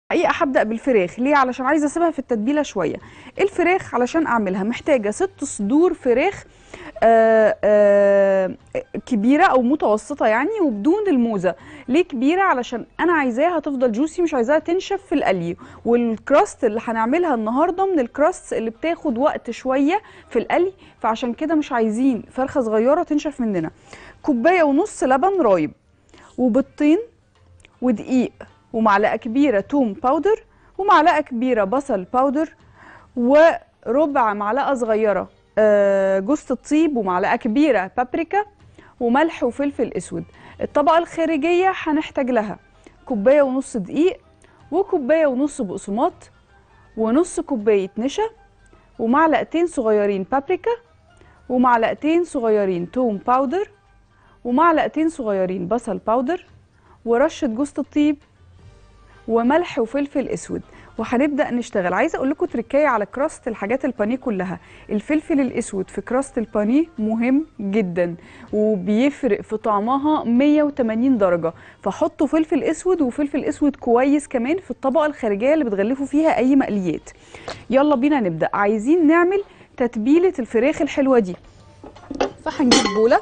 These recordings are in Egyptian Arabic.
حقيقة هبدأ بالفراخ ليه علشان عايزة اسيبها في التتبيلة شوية الفراخ علشان اعملها محتاجة ست صدور فراخ آه آه كبيرة او متوسطة يعني وبدون الموزة ليه كبيرة علشان انا عايزاها تفضل جوسي مش عايزاها تنشف في القلي والكراست اللي هنعملها النهاردة من الكراست اللي بتاخد وقت شوية في القلي فعشان كده مش عايزين فرخة صغيرة تنشف مننا كوباية ونص لبن رايب وبيضتين ودقيق ومعلقه كبيره توم باودر ومعلقه كبيره بصل باودر وربع معلقه صغيره آه، جوز الطيب ومعلقه كبيره بابريكا وملح وفلفل اسود الطبقه الخارجيه هنحتاج لها كوبايه ونص دقيق وكوبايه ونص بقسماط ونص كوبايه نشا ومعلقتين صغيرين بابريكا ومعلقتين صغيرين توم باودر ومعلقتين صغيرين بصل باودر ورشه جوز الطيب وملح وفلفل اسود وهنبدا نشتغل عايزه اقول لكم تركايه على كراست الحاجات البانيه كلها الفلفل الاسود في كراست البانيه مهم جدا وبيفرق في طعمها 180 درجه فحطوا فلفل اسود وفلفل اسود كويس كمان في الطبقه الخارجيه اللي بتغلفوا فيها اي مقليات يلا بينا نبدا عايزين نعمل تتبيله الفراخ الحلوه دي فهنجيب بوله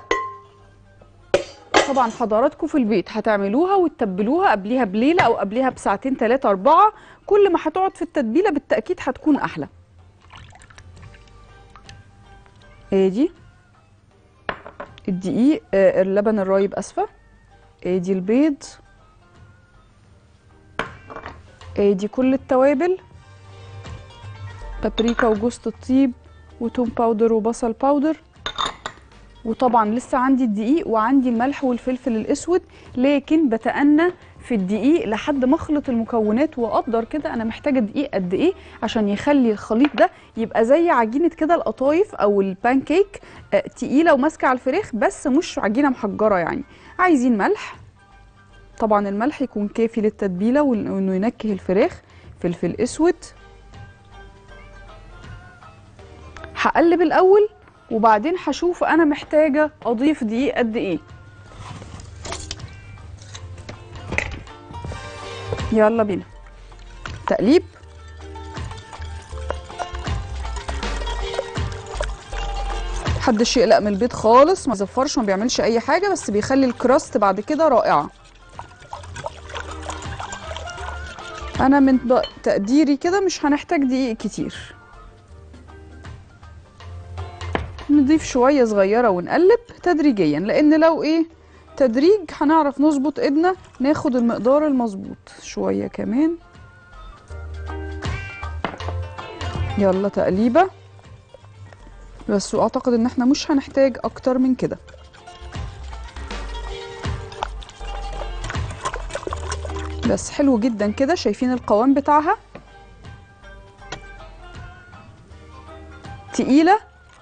طبعا حضراتكم في البيت هتعملوها وتتبلوها قبليها بليله او قبليها بساعتين ثلاثه اربعه كل ما هتقعد في التتبيله بالتاكيد هتكون احلى ادي الدقيق آه اللبن الرايب اسفه ادي البيض ادي كل التوابل بابريكا وجوز الطيب وتوم باودر وبصل باودر وطبعا لسه عندي الدقيق وعندي الملح والفلفل الاسود لكن بتأنى في الدقيق لحد ما اخلط المكونات واقدر كده انا محتاجه دقيق قد ايه عشان يخلي الخليط ده يبقى زي عجينه كده القطايف او البانكيك آه تقيله وماسكه على الفراخ بس مش عجينه محجره يعني عايزين ملح طبعا الملح يكون كافي للتتبيله وانه ينكه الفراخ فلفل اسود هقلب الاول وبعدين هشوف انا محتاجه اضيف دقيق قد ايه يلا بينا تقليب محدش يقلق من البيض خالص ما زفرش ما بيعملش اي حاجه بس بيخلي الكراست بعد كده رائعه انا من تقديري كده مش هنحتاج دقيق كتير نضيف شويه صغيره ونقلب تدريجيا لان لو ايه تدريج هنعرف نظبط ايدنا ناخد المقدار المظبوط شويه كمان يلا تقليبه بس واعتقد ان احنا مش هنحتاج اكتر من كده بس حلو جدا كده شايفين القوام بتاعها تقيله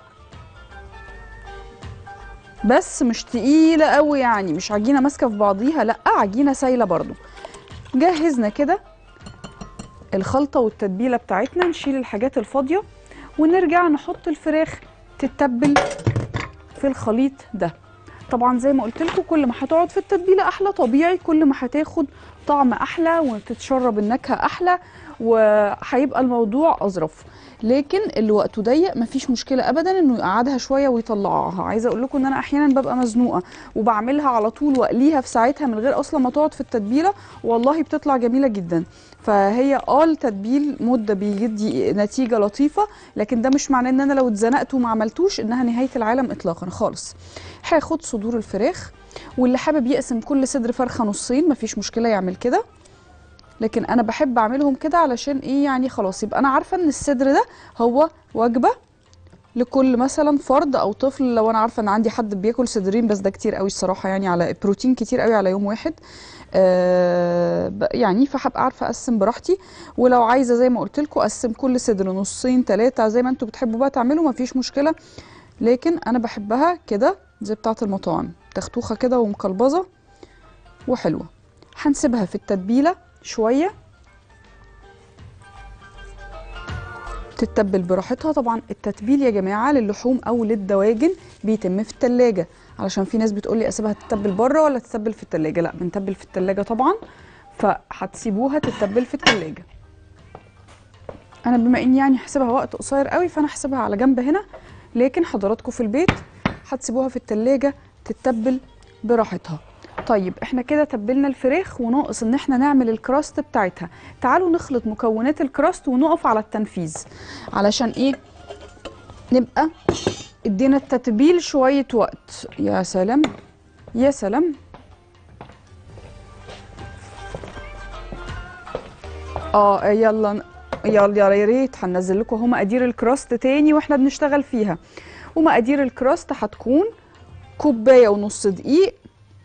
بس مش تقيله قوي يعني مش عجينه ماسكه في بعضيها لا عجينه سايله برضو جهزنا كده الخلطه والتتبيله بتاعتنا نشيل الحاجات الفاضيه ونرجع نحط الفراخ تتبل في الخليط ده طبعا زي ما قلت لكم كل ما هتقعد في التتبيله احلى طبيعي كل ما هتاخد طعم احلى وتتشرب النكهه احلى وهيبقى الموضوع اظرف لكن اللي وقته ضيق مفيش مشكله ابدا انه يقعدها شويه ويطلعها عايزه اقول لكم ان انا احيانا ببقى مزنوقه وبعملها على طول واقليها في ساعتها من غير اصلا ما تقعد في التتبيله والله بتطلع جميله جدا فهي اه التتبيل مده بيدي نتيجه لطيفه لكن ده مش معناه ان انا لو اتزنقت وما عملتوش انها نهايه العالم اطلاقا خالص هاخد صدور الفراخ واللي حابب يقسم كل صدر فرخه نصين مفيش مشكله يعمل كده لكن انا بحب اعملهم كده علشان ايه يعني خلاص يبقى انا عارفه ان الصدر ده هو وجبه لكل مثلا فرد او طفل لو انا عارفه ان عندي حد بياكل صدرين بس ده كتير قوي الصراحه يعني على بروتين كتير قوي على يوم واحد آه يعني فهبقى عارفه اقسم براحتي ولو عايزه زي ما قلت لكم اقسم كل صدر نصين ثلاثه زي ما انتوا بتحبوا بقى تعملوا مفيش مشكله لكن انا بحبها كده زي بتاعه المطاعم تختوخه كده ومقلبظه وحلوه هنسيبها في التتبيله شويه تتبل براحتها طبعا التتبيل يا جماعه للحوم او للدواجن بيتم في التلاجة علشان في ناس بتقول لي اسيبها تتبل بره ولا تتبل في التلاجة لا بنتبل في التلاجة طبعا فهتسيبوها تتبل في التلاجة انا بما اني يعني هسيبها وقت قصير قوي فانا هسيبها على جنب هنا لكن حضراتكم في البيت هتسيبوها في التلاجة تتبل براحتها طيب احنا كده تبلنا الفراخ وناقص ان احنا نعمل الكراست بتاعتها تعالوا نخلط مكونات الكراست ونقف على التنفيذ علشان ايه نبقى ادينا التتبيل شوية وقت يا سلام يا سلام اه يلا يلا يا ريت هننزل لكم اهو مقادير الكراست تاني واحنا بنشتغل فيها ومقادير الكراست هتكون كوبايه ونص دقيق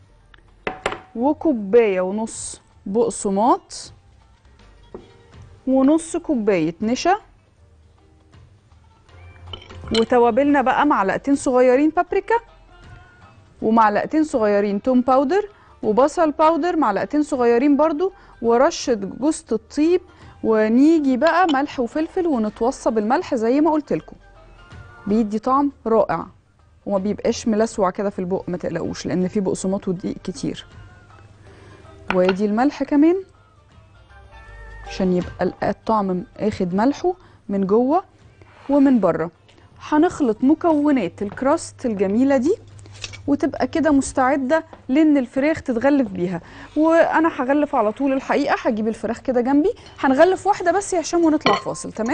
وكوبايه ونص بقسماط ونص كوبايه نشا وتوابلنا بقى معلقتين صغيرين بابريكا ومعلقتين صغيرين توم باودر وبصل باودر معلقتين صغيرين برضو ورشة جوزة الطيب ونيجي بقى ملح وفلفل ونتوصى بالملح زي ما قلت لكم بيدي طعم رائع وما بيبقاش ملسوع كده في البق ما تقلقوش لان فيه بقسماط ودقيق كتير وادي الملح كمان عشان يبقى الطعم اخد ملحه من جوه ومن بره هنخلط مكونات الكراست الجميله دي وتبقى كده مستعده لان الفراخ تتغلف بيها وانا هغلف على طول الحقيقه هجيب الفراخ كده جنبي هنغلف واحده بس يا هشام ونطلع فاصل تمام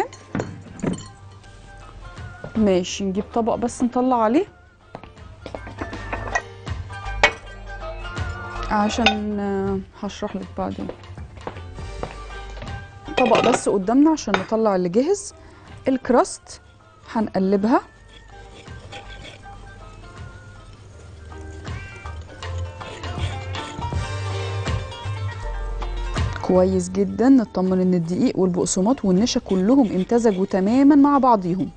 ماشي نجيب طبق بس نطلع عليه عشان آه، هشرح لك بعدين طبق بس قدامنا عشان نطلع اللي جاهز الكراست هنقلبها كويس جدا نطمن ان الدقيق والبقسماط والنشا كلهم امتزجوا تماما مع بعضيهم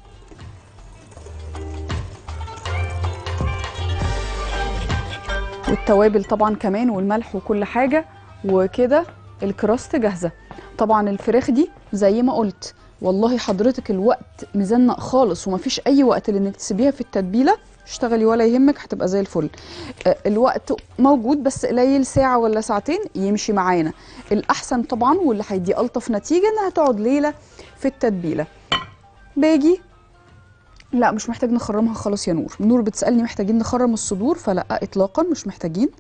والتوابل طبعا كمان والملح وكل حاجه وكده الكراست جاهزه طبعا الفراخ دي زي ما قلت والله حضرتك الوقت مزنق خالص ومفيش اي وقت لانك تسيبيها في التتبيله اشتغلي ولا يهمك هتبقى زي الفل آه، الوقت موجود بس قليل ساعه ولا ساعتين يمشي معانا الاحسن طبعا واللي هيدي الطف نتيجه انها تقعد ليله في التتبيله باجي لا مش محتاج نخرمها خالص يا نور نور بتسالني محتاجين نخرم الصدور فلا اطلاقا مش محتاجين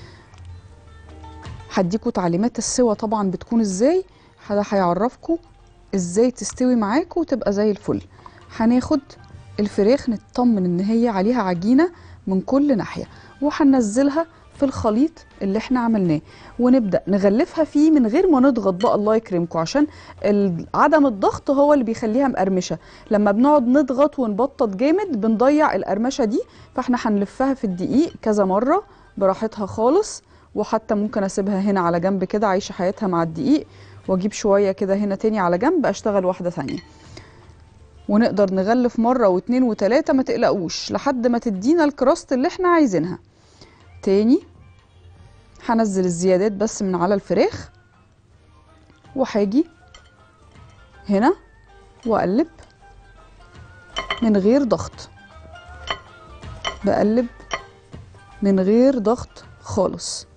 هديكوا تعليمات السوا طبعا بتكون ازاي ده هيعرفكوا ازاي تستوي معاكوا وتبقى زي الفل هناخد الفراخ نطمن ان هي عليها عجينه من كل ناحيه وهننزلها في الخليط اللي احنا عملناه ونبدا نغلفها فيه من غير ما نضغط بقى الله يكرمكم عشان ال- عدم الضغط هو اللي بيخليها مقرمشه لما بنقعد نضغط ونبطط جامد بنضيع القرمشه دي فاحنا هنلفها في الدقيق كذا مره براحتها خالص وحتى ممكن اسيبها هنا على جنب كده عايشه حياتها مع الدقيق واجيب شويه كده هنا تاني على جنب اشتغل واحده ثانيه ونقدر نغلف مره واتنين وتلاته ما تقلقوش لحد ما تدينا الكراست اللي احنا عايزينها تاني هنزل الزيادات بس من على الفراخ وهاجي هنا واقلب من غير ضغط بقلب من غير ضغط خالص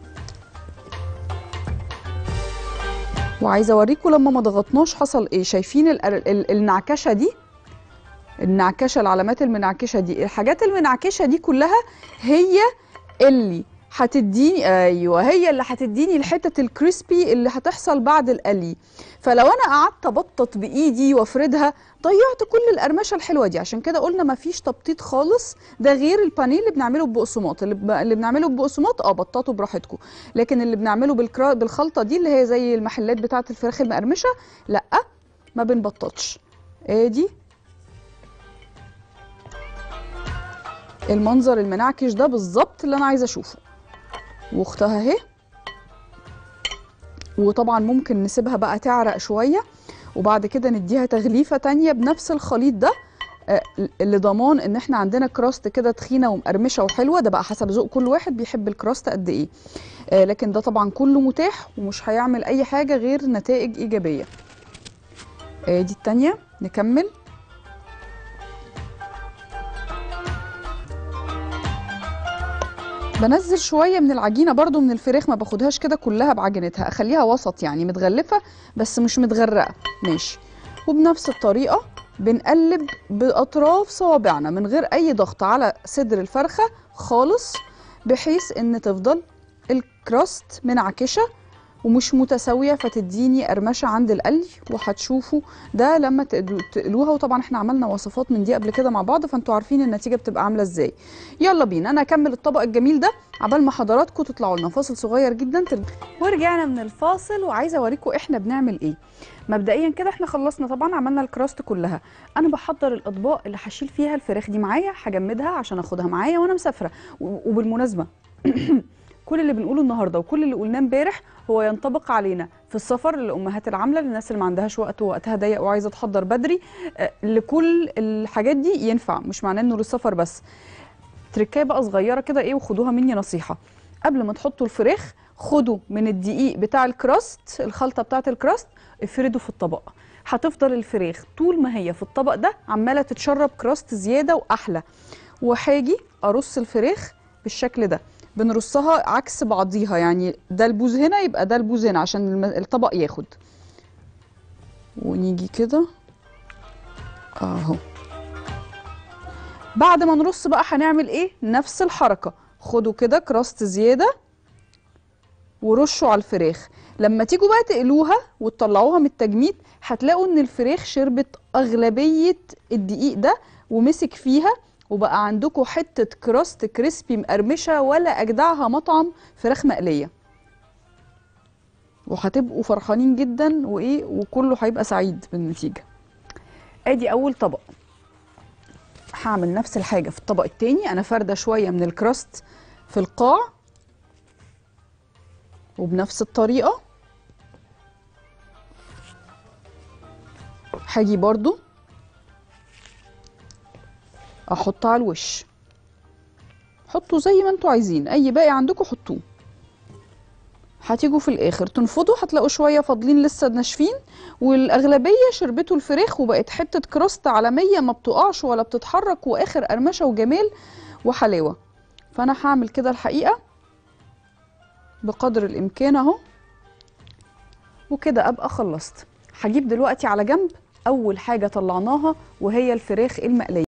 وعايزه اوريكم لما ما ضغطناش حصل ايه شايفين ال- ال- النعكشه دي النعكشه العلامات المنعكشه دي الحاجات المنعكشه دي كلها هي اللي هتديني ايوه هي اللي هتديني الحتت الكريسبي اللي هتحصل بعد القلي فلو انا قعدت ابطط بايدي وافردها ضيعت كل القرمشه الحلوه دي عشان كده قلنا مفيش تبطيط خالص ده غير البانيه اللي بنعمله ببقسماط اللي, ب... اللي بنعمله ببقسماط اه بططوا براحتكم لكن اللي بنعمله بالكرا... بالخلطه دي اللي هي زي المحلات بتاعه الفراخ المقرمشه لا ما بنبططش ادي المنظر المنعكش ده بالظبط اللي انا عايزه اشوفه واختها اهي وطبعا ممكن نسيبها بقى تعرق شويه وبعد كده نديها تغليفه تانية بنفس الخليط ده آه، اللي ضمان ان احنا عندنا كراست كده تخينه ومقرمشه وحلوه ده بقى حسب ذوق كل واحد بيحب الكراست قد ايه آه، لكن ده طبعا كله متاح ومش هيعمل اي حاجه غير نتائج ايجابيه آه، دي التانية نكمل بنزل شويه من العجينه برضو من الفراخ ما باخدهاش كده كلها بعجينتها اخليها وسط يعني متغلفه بس مش متغرقه ماشي وبنفس الطريقه بنقلب باطراف صوابعنا من غير اي ضغط على صدر الفرخه خالص بحيث ان تفضل الكراست منعكشه ومش متساويه فتديني قرمشه عند القلي وهتشوفوا ده لما تقلو- تقلوها وطبعا احنا عملنا وصفات من دي قبل كده مع بعض فانتوا عارفين النتيجه بتبقى عامله ازاي يلا بينا انا اكمل الطبق الجميل ده عبال ما حضراتكم تطلعوا لنا فاصل صغير جدا تل... ورجعنا من الفاصل وعايزه اوريكم احنا بنعمل ايه مبدئيا كده احنا خلصنا طبعا عملنا الكراست كلها انا بحضر الاطباق اللي هشيل فيها الفراخ دي معايا هجمدها عشان اخدها معايا وانا مسافره و- وبالمناسبه كل اللي بنقوله النهارده وكل اللي قلناه امبارح هو ينطبق علينا في السفر للامهات العامله للناس اللي ما عندهاش وقت ووقتها ضيق وعايزه تحضر بدري آه، لكل الحاجات دي ينفع مش معناه انه للسفر بس تركايه بقى صغيره كده ايه وخدوها مني نصيحه قبل ما تحطوا الفراخ خدوا من الدقيق بتاع الكراست الخلطه بتاعه الكراست افردوا في الطبق هتفضل الفراخ طول ما هي في الطبق ده عماله تتشرب كراست زياده واحلى وهاجي ارص الفراخ بالشكل ده بنرصها عكس بعضيها يعني ده البوز هنا يبقى ده البوز هنا عشان الم- الطبق ياخد ونيجي كده اهو بعد ما نرص بقى هنعمل ايه نفس الحركه خدوا كده كراست زياده ورشوا على الفراخ لما تيجوا بقى تقلوها وتطلعوها من التجميد هتلاقوا ان الفراخ شربت اغلبيه الدقيق ده ومسك فيها وبقى عندكم حته كراست كريسبي مقرمشه ولا اجدعها مطعم فراخ مقليه وهتبقوا فرحانين جدا وايه وكله هيبقى سعيد بالنتيجه ادي اول طبق هعمل نفس الحاجه في الطبق التاني انا فارده شويه من الكراست في القاع وبنفس الطريقه هاجي برضو احط على الوش حطوا زي ما انتوا عايزين اي باقي عندكم حطوه هتيجوا في الاخر تنفضوا هتلاقوا شويه فاضلين لسه ناشفين والاغلبيه شربتوا الفراخ وبقت حته كراست عالميه ما بتقعش ولا بتتحرك واخر قرمشه وجمال وحلاوه فانا هعمل كده الحقيقه بقدر الامكان اهو وكده ابقى خلصت هجيب دلوقتي على جنب اول حاجه طلعناها وهي الفراخ المقليه